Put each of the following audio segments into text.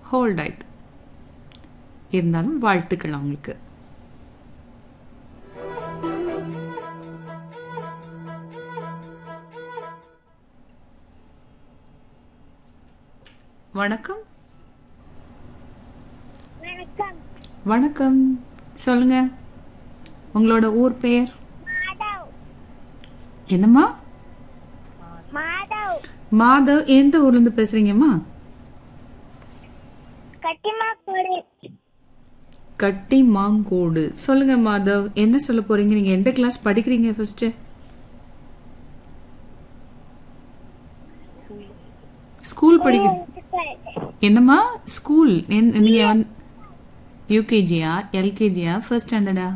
hold ஆயிட்டு இருந்தாலும் வாழ்த்துக்கள் அவங்களுக்கு வணக்கம் வணக்கம் வணக்கம் சொல்லுங்க உங்களோட ஊர் பெயர் மாதவ் என்னம்மா மாதவ் மாதவ் எந்த ஊர்ல இருந்து பேசுறீங்கம்மா கட்டிமா கொடு கட்டி மாங்கோடு சொல்லுங்க மாதவ் என்ன சொல்ல போறீங்க நீங்க எந்த கிளாஸ் படிக்கிறீங்க ஃபர்ஸ்ட் ஸ்கூல் படிக்கிற என்னம்மா ஸ்கூல் நீங்க வந்து யூகேஜியா எல்கேஜியா ஃபர்ஸ்ட் ஸ்டாண்டர்டா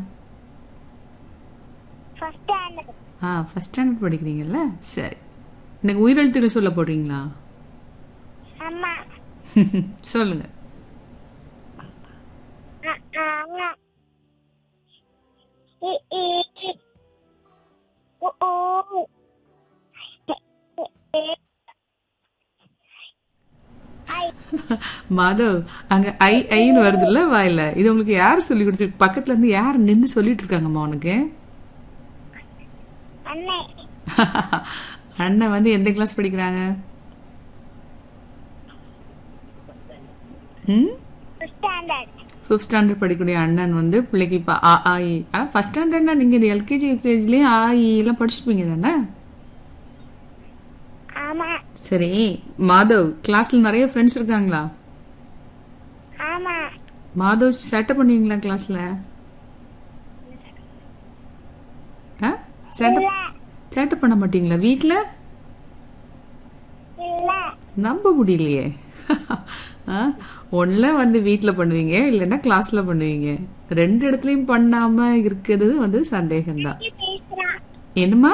ஃபர்ஸ்ட் ஸ்டாண்டர்ட் ஆ ஃபர்ஸ்ட் ஸ்டாண்டர்ட் படிக்கிறீங்கல்ல சரி எனக்கு உயிரெழுத்துக்கள் சொல்ல போறீங்களா அம்மா சொல்லுங்க அ ஆ இ இ உ ஊ எ ஏ ஐ மாதவ் அங்க ஐ ஐன்னு வருதுல்ல வாயில இது உங்களுக்கு யார் சொல்லி கொடுத்துருக்கு பக்கத்துல இருந்து யார் நின்னு சொல்லிட்டு இருக்காங்கம்மா உனக்கு அண்ணே அண்ணன் வந்து எந்த கிளாஸ் படிக்கிறாங்க ம் ஃபர்ஸ்ட் ஸ்டாண்டர்ட் ஃபிஃப்த் ஸ்டாண்டர்ட் படிக்கக்கூடிய அண்ணன் வந்து பிள்ளைக்கு இப்போ ஆ ஆ இ ஆ ஃபர்ஸ்ட் ஸ்டாண்டர்ட்னா நீங்கள் இந்த எல்கேஜி யூகேஜிலேயே ஆ இ எல்லாம் படிச்சிருப்பீங்க தானே ஆமா சரி மாதவ் கிளாஸ்ல நிறைய ஃப்ரெண்ட்ஸ் இருக்காங்களா ஆமா மாதவ் சேட்டை பண்ணுவீங்களா கிளாஸ்ல ஆ சேட்டை இல்ல சேட்டை பண்ண மாட்டீங்களா வீட்டில் இல்ல நம்ப முடியலையே ஒன்ல வந்து வீட்டில் பண்ணுவீங்க இல்லைன்னா கிளாஸ்ல பண்ணுவீங்க ரெண்டு இடத்துலயும் பண்ணாம இருக்கிறது வந்து சந்தேகம்தான் பேசுறான் என்னம்மா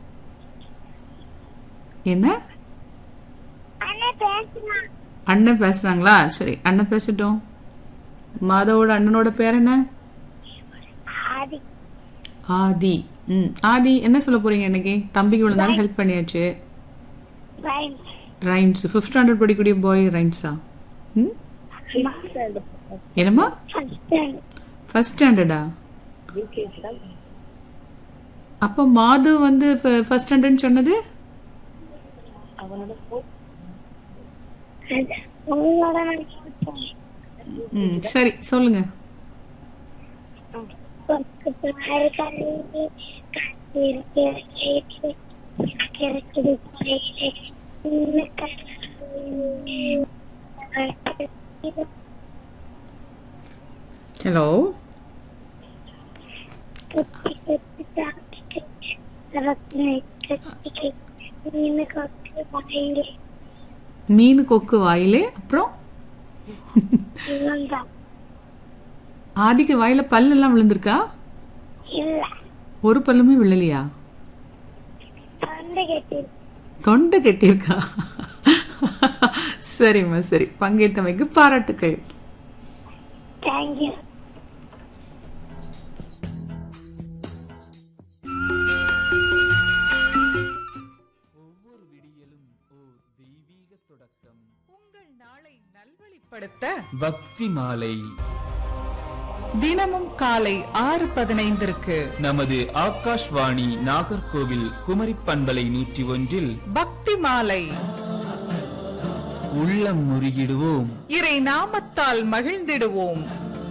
என்ன அண்ணே பேசுறான் அண்ணன் பேசுறாங்களா சரி அண்ணன் பேசட்டும் மாதவோட அண்ணனோட பேர் என்ன ஆதி ஆதி ம் ஆதி என்ன சொல்ல போறீங்க இன்னைக்கு தம்பிக்கு இவ்வளவு நேரம் ஹெல்ப் பண்ணியாச்சு ரைம் ரைம்ஸ் ஃபிஃப்த் ஸ்டாண்டர்ட் படிக்கக்கூடிய பாய் ரைம்ஸா ம் என்னம்மா ஃபர்ஸ்ட் ஸ்டாண்டர்ட் ஃபர்ஸ்ட் ஸ்டாண்டர்டா அப்போ மாது வந்து ஃபர்ஸ்ட் ஸ்டாண்டர்ட் சொன்னது அது உங்களோட நான் கேட்பேன் ம் சரி சொல்லுங்க கொக்கு பாரு கல்வி கத்திருக்கு கேட்டு கிடைக்குது கொலையிலே உன்னை கடவுள் ஹலோ குத்தி குத்தி சாப்பிட்டு ரத்னை கத்திக்கு மீன் கொக்கு வாயிலே மீன் கொக்கு வாயிலே அப்புறம் இவன்தான் ஆதிக்கு வாயில பல்லு எல்லாம் விழுந்திருக்கா இல்ல ஒரு பல்லுமே விழலையா தொண்டை கட்டி தொண்டை கட்டியிருக்கா சரிம்மா சரி பங்கேற்றமைக்கு பாராட்டுக்கள் தேங்க்யூ ஒவ்வொரு விடியலும் ஓர் தெய்வீக தொடக்கம் உங்கள் நாளை நல்வழிப்படுத்த பக்தி மாலை தினமும் காலை ஆறு பதினைந்திற்கு நமது ஆகாஷ்வாணி நாகர்கோவில் குமரி பண்பலை நூற்றி ஒன்றில் பக்தி மாலை உள்ளம் முருகிடுவோம் இறை நாமத்தால் மகிழ்ந்திடுவோம்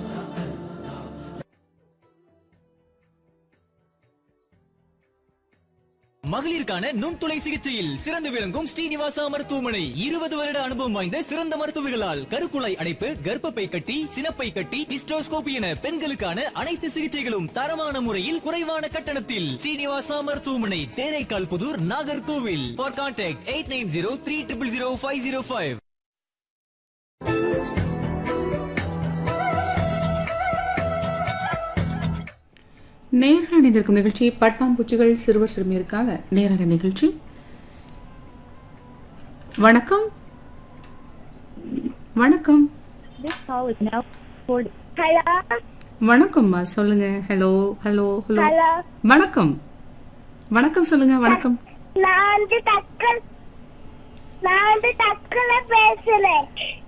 மகளிருக்கான நுண்துளை சிகிச்சையில் சிறந்து விளங்கும் ஸ்ரீனிவாசா மருத்துவமனை இருபது வருட அனுபவம் வாய்ந்த சிறந்த மருத்துவர்களால் கருக்குழாய் அடைப்பு கர்ப்பப்பை கட்டி சினப்பை கட்டி டிஸ்ட்ரோஸ்கோபி என பெண்களுக்கான அனைத்து சிகிச்சைகளும் தரமான முறையில் குறைவான கட்டணத்தில் ஸ்ரீனிவாசா மருத்துவமனை Theraikal Puthur Nagercoil for contact eight nine zero three triple zero five zero five நேர்கள் இணைந்திருக்கும் நிகழ்ச்சி பட்பாம்பூச்சிகள் சிறுவர் சிறுமியருக்காக நேரடி நிகழ்ச்சி வணக்கம் வணக்கம் ஹலோ வணக்கம்மா சொல்லுங்க ஹலோ ஹலோ ஹலோ ஹலோ வணக்கம் வணக்கம் சொல்லுங்க வணக்கம் நான் வந்து டக்கு நான் வந்து டக்குல பேசுறேன்